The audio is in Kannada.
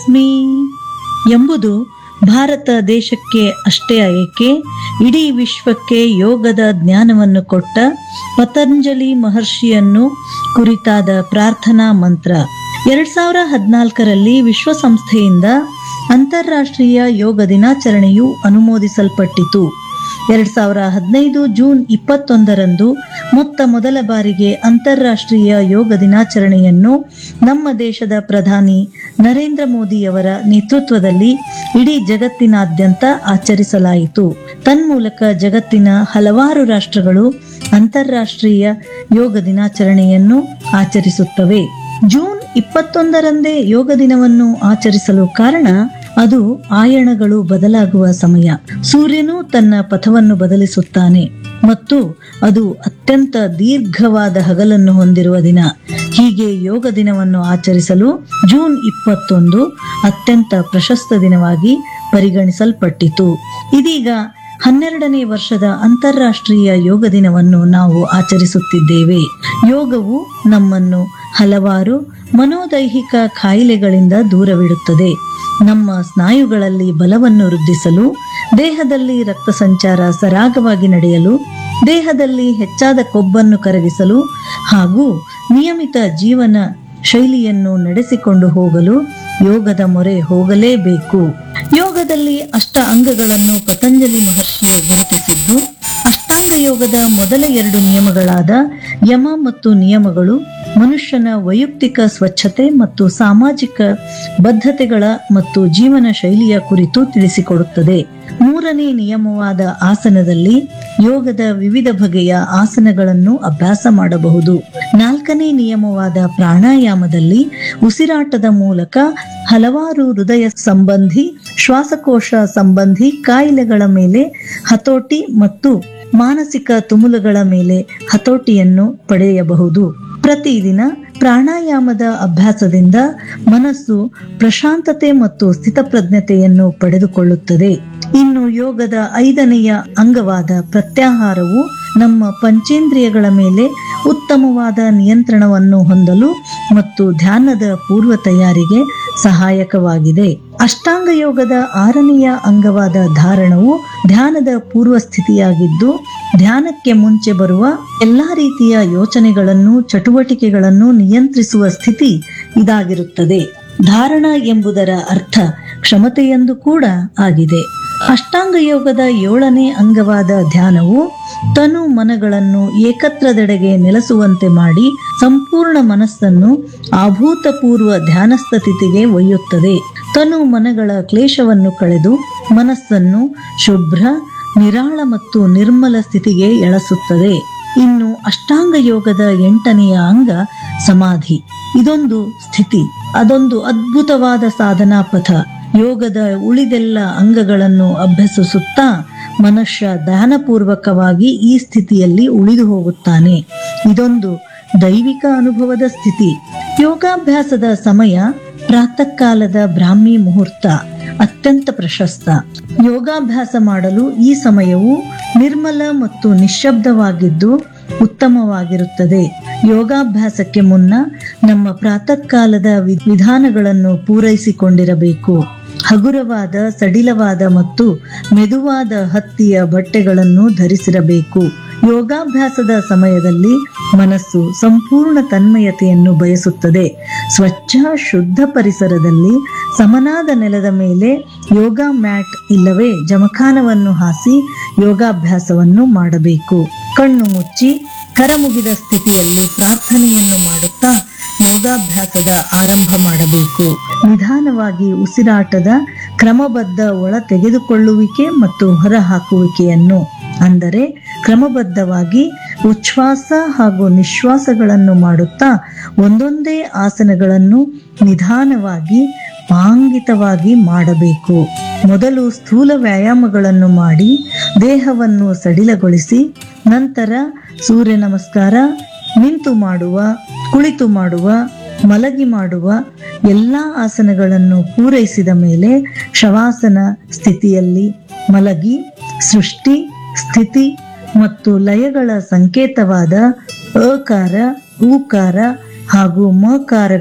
ಮೀ ಎಂಬುದು ಭಾರತ ದೇಶಕ್ಕೆ ಅಷ್ಟೇ ಏಕೆ ಇಡೀ ವಿಶ್ವಕ್ಕೆ ಯೋಗದ ಜ್ಞಾನವನ್ನು ಕೊಟ್ಟ ಪತಂಜಲಿ ಮಹರ್ಷಿಯನ್ನು ಕುರಿತಾದ ಪ್ರಾರ್ಥನಾ ಮಂತ್ರ ಎರಡ್ ಸಾವಿರ ಹದಿನಾಲ್ಕರಲ್ಲಿ ವಿಶ್ವಸಂಸ್ಥೆಯಿಂದ ಅಂತಾರಾಷ್ಟ್ರೀಯ ಯೋಗ ದಿನಾಚರಣೆಯು ಅನುಮೋದಿಸಲ್ಪಟ್ಟಿತು ಎರಡ್ ಸಾವಿರ ಹದಿನೈದು ಜೂನ್ ಇಪ್ಪತ್ತೊಂದರಂದು ಮೊತ್ತ ಮೊದಲ ಬಾರಿಗೆ ಅಂತಾರಾಷ್ಟ್ರೀಯ ಯೋಗ ದಿನಾಚರಣೆಯನ್ನು ನಮ್ಮ ದೇಶದ ಪ್ರಧಾನಿ ನರೇಂದ್ರ ಮೋದಿಯವರ ನೇತೃತ್ವದಲ್ಲಿ ಇಡೀ ಜಗತ್ತಿನಾದ್ಯಂತ ಆಚರಿಸಲಾಯಿತು ತನ್ಮೂಲಕ ಜಗತ್ತಿನ ಹಲವಾರು ರಾಷ್ಟ್ರಗಳು ಅಂತಾರಾಷ್ಟ್ರೀಯ ಯೋಗ ದಿನಾಚರಣೆಯನ್ನು ಆಚರಿಸುತ್ತವೆ ಜೂನ್ ಇಪ್ಪತ್ತೊಂದರಂದೇ ಯೋಗ ದಿನವನ್ನು ಆಚರಿಸಲು ಕಾರಣ ಅದು ಆಯಣಗಳು ಬದಲಾಗುವ ಸಮಯ ಸೂರ್ಯನು ತನ್ನ ಪಥವನ್ನು ಬದಲಿಸುತ್ತಾನೆ ಮತ್ತು ಅದು ಅತ್ಯಂತ ದೀರ್ಘವಾದ ಹಗಲನ್ನು ಹೊಂದಿರುವ ದಿನ ಹೀಗೆ ಯೋಗ ದಿನವನ್ನು ಆಚರಿಸಲು ಜೂನ್ ಇಪ್ಪತ್ತೊಂದು ಅತ್ಯಂತ ಪ್ರಶಸ್ತ ದಿನವಾಗಿ ಪರಿಗಣಿಸಲ್ಪಟ್ಟಿತು ಇದೀಗ ಹನ್ನೆರಡನೇ ವರ್ಷದ ಅಂತಾರಾಷ್ಟ್ರೀಯ ಯೋಗ ದಿನವನ್ನು ನಾವು ಆಚರಿಸುತ್ತಿದ್ದೇವೆ ಯೋಗವು ನಮ್ಮನ್ನು ಹಲವಾರು ಮನೋದೈಹಿಕ ಕಾಯಿಲೆಗಳಿಂದ ದೂರವಿಡುತ್ತದೆ ನಮ್ಮ ಸ್ನಾಯುಗಳಲ್ಲಿ ಬಲವನ್ನು ವೃದ್ಧಿಸಲು ದೇಹದಲ್ಲಿ ರಕ್ತ ಸಂಚಾರ ಸರಾಗವಾಗಿ ನಡೆಯಲು ದೇಹದಲ್ಲಿ ಹೆಚ್ಚಾದ ಕೊಬ್ಬನ್ನು ಕರಗಿಸಲು ಹಾಗೂ ನಿಯಮಿತ ಜೀವನ ಶೈಲಿಯನ್ನು ನಡೆಸಿಕೊಂಡು ಹೋಗಲು ಯೋಗದ ಮೊರೆ ಹೋಗಲೇಬೇಕು ಯೋಗದಲ್ಲಿ ಅಷ್ಟ ಅಂಗಗಳನ್ನು ಪತಂಜಲಿ ಮಹರ್ಷಿಯು ಗುರುತಿಸಿದ್ದು ಅಷ್ಟಾಂಗ ಯೋಗದ ಮೊದಲ ಎರಡು ನಿಯಮಗಳಾದ ಯಮ ಮತ್ತು ನಿಯಮಗಳು ಮನುಷ್ಯನ ವೈಯಕ್ತಿಕ ಸ್ವಚ್ಛತೆ ಮತ್ತು ಸಾಮಾಜಿಕ ಬದ್ಧತೆಗಳ ಮತ್ತು ಜೀವನ ಶೈಲಿಯ ಕುರಿತು ತಿಳಿಸಿಕೊಡುತ್ತದೆ ಮೂರನೇ ನಿಯಮವಾದ ಆಸನದಲ್ಲಿ ಯೋಗದ ವಿವಿಧ ಬಗೆಯ ಆಸನಗಳನ್ನು ಅಭ್ಯಾಸ ಮಾಡಬಹುದು ನಾಲ್ಕನೇ ನಿಯಮವಾದ ಪ್ರಾಣಾಯಾಮದಲ್ಲಿ ಉಸಿರಾಟದ ಮೂಲಕ ಹಲವಾರು ಹೃದಯ ಸಂಬಂಧಿ ಶ್ವಾಸಕೋಶ ಸಂಬಂಧಿ ಕಾಯಿಲೆಗಳ ಮೇಲೆ ಹತೋಟಿ ಮತ್ತು ಮಾನಸಿಕ ತುಮುಲುಗಳ ಮೇಲೆ ಹತೋಟಿಯನ್ನು ಪಡೆಯಬಹುದು ಪ್ರತಿದಿನ ಪ್ರಾಣಾಯಾಮದ ಅಭ್ಯಾಸದಿಂದ ಮನಸ್ಸು ಪ್ರಶಾಂತತೆ ಮತ್ತು ಸ್ಥಿತಪ್ರಜ್ಞತೆಯನ್ನು ಪಡೆದುಕೊಳ್ಳುತ್ತದೆ ಇನ್ನು ಯೋಗದ ಐದನೆಯ ಅಂಗವಾದ ಪ್ರತ್ಯಾಹಾರವು ನಮ್ಮ ಪಂಚೇಂದ್ರಿಯಗಳ ಮೇಲೆ ಉತ್ತಮವಾದ ನಿಯಂತ್ರಣವನ್ನು ಹೊಂದಲು ಮತ್ತು ಧ್ಯಾನದ ಪೂರ್ವ ತಯಾರಿಗೆ ಸಹಾಯಕವಾಗಿದೆ ಅಷ್ಟಾಂಗ ಯೋಗದ ಆರನೆಯ ಅಂಗವಾದ ಧಾರಣವು ಧ್ಯಾನದ ಪೂರ್ವ ಸ್ಥಿತಿಯಾಗಿದ್ದು ಧ್ಯಾನಕ್ಕೆ ಮುಂಚೆ ಬರುವ ಎಲ್ಲಾ ರೀತಿಯ ಯೋಚನೆಗಳನ್ನು ಚಟುವಟಿಕೆಗಳನ್ನು ನಿಯಂತ್ರಿಸುವ ಸ್ಥಿತಿ ಇದಾಗಿರುತ್ತದೆ ಧಾರಣ ಎಂಬುದರ ಅರ್ಥ ಕ್ಷಮತೆಯೆಂದು ಕೂಡ ಆಗಿದೆ ಅಷ್ಟಾಂಗ ಯೋಗದ ಏಳನೇ ಅಂಗವಾದ ಧ್ಯಾನವು ತನು ಮನಗಳನ್ನು ಏಕತ್ರದೆಡೆಗೆ ನೆಲೆಸುವಂತೆ ಮಾಡಿ ಸಂಪೂರ್ಣ ಮನಸ್ಸನ್ನು ಅಭೂತಪೂರ್ವ ಧ್ಯಾನಸ್ಥ ಸ್ಥಿತಿಗೆ ಒಯ್ಯುತ್ತದೆ ತನು ಮನಗಳ ಕ್ಲೇಶವನ್ನು ಕಳೆದು ಮನಸ್ಸನ್ನು ಶುಭ್ರ ನಿರಾಳ ಮತ್ತು ನಿರ್ಮಲ ಸ್ಥಿತಿಗೆ ಎಳಸುತ್ತದೆ ಇನ್ನು ಅಷ್ಟಾಂಗ ಯೋಗದ ಎಂಟನೆಯ ಅಂಗ ಸಮಾಧಿ ಇದೊಂದು ಸ್ಥಿತಿ ಅದೊಂದು ಅದ್ಭುತವಾದ ಸಾಧನಾ ಪಥ ಯೋಗದ ಉಳಿದೆಲ್ಲ ಅಂಗಗಳನ್ನು ಅಭ್ಯಸಿಸುತ್ತಾ ಮನುಷ್ಯ ಧ್ಯಾನಪೂರ್ವಕವಾಗಿ ಈ ಸ್ಥಿತಿಯಲ್ಲಿ ಉಳಿದು ಹೋಗುತ್ತಾನೆ ಇದೊಂದು ದೈವಿಕ ಅನುಭವದ ಸ್ಥಿತಿ ಯೋಗಾಭ್ಯಾಸದ ಸಮಯ ಪ್ರಾತಃ ಕಾಲದ ಬ್ರಾಹ್ಮಿ ಮುಹೂರ್ತ ಅತ್ಯಂತ ಪ್ರಶಸ್ತ ಯೋಗಾಭ್ಯಾಸ ಮಾಡಲು ಈ ಸಮಯವು ನಿರ್ಮಲ ಮತ್ತು ನಿಶ್ಶಬ್ದವಾಗಿದ್ದು ಉತ್ತಮವಾಗಿರುತ್ತದೆ ಯೋಗಾಭ್ಯಾಸಕ್ಕೆ ಮುನ್ನ ನಮ್ಮ ಪ್ರಾತಃ ಕಾಲದ ವಿ- ವಿಧಾನಗಳನ್ನು ಪೂರೈಸಿಕೊಂಡಿರಬೇಕು ಹಗುರವಾದ ಸಡಿಲವಾದ ಮತ್ತು ಮೆದುವಾದ ಹತ್ತಿಯ ಬಟ್ಟೆಗಳನ್ನು ಧರಿಸಿರಬೇಕು ಯೋಗಾಭ್ಯಾಸದ ಸಮಯದಲ್ಲಿ ಮನಸ್ಸು ಸಂಪೂರ್ಣ ತನ್ಮಯತೆಯನ್ನು ಬಯಸುತ್ತದೆ ಸ್ವಚ್ಛ ಶುದ್ಧ ಪರಿಸರದಲ್ಲಿ ಸಮನಾದ ನೆಲದ ಮೇಲೆ ಯೋಗ ಮ್ಯಾಟ್ ಇಲ್ಲವೇ ಜಮಖಾನವನ್ನು ಹಾಸಿ ಯೋಗಾಭ್ಯಾಸವನ್ನು ಮಾಡಬೇಕು ಕಣ್ಣು ಮುಚ್ಚಿ ಕರಮುಗಿದ ಸ್ಥಿತಿಯಲ್ಲಿ ಪ್ರಾರ್ಥನೆಯನ್ನು ಮಾಡುತ್ತಾ ಯೋಗಾಭ್ಯಾಸದ ಆರಂಭ ಮಾಡಬೇಕು ನಿಧಾನವಾಗಿ ಉಸಿರಾಟದ ಕ್ರಮಬದ್ಧ ಒಳ ತೆಗೆದುಕೊಳ್ಳುವಿಕೆ ಮತ್ತು ಹೊರಹಾಕುವಿಕೆಯನ್ನು ಅಂದರೆ ಕ್ರಮಬದ್ಧವಾಗಿ ಉಚ್ಛ್ವಾಸ ಹಾಗೂ ನಿಶ್ವಾಸಗಳನ್ನು ಮಾಡುತ್ತಾ ಒಂದೊಂದೇ ಆಸನಗಳನ್ನು ನಿಧಾನವಾಗಿ ಪಾಂಗಿತವಾಗಿ ಮಾಡಬೇಕು ಮೊದಲು ಸ್ಥೂಲ ವ್ಯಾಯಾಮಗಳನ್ನು ಮಾಡಿ ದೇಹವನ್ನು ಸಡಿಲಗೊಳಿಸಿ ನಂತರ ಸೂರ್ಯ ನಮಸ್ಕಾರ ನಿಂತು ಮಾಡುವ ಕುಳಿತು ಮಾಡುವ ಮಲಗಿ ಮಾಡುವ ಎಲ್ಲ ಆಸನಗಳನ್ನು ಪೂರೈಸಿದ ಮೇಲೆ ಶವಾಸನ ಸ್ಥಿತಿಯಲ್ಲಿ ಮಲಗಿ ಸೃಷ್ಟಿ ಸ್ಥಿತಿ ಮತ್ತು ಲಯಗಳ ಸಂಕೇತವಾದ ಅಕಾರ ಊಕಾರ ಹಾಗೂ ಮಕಾರ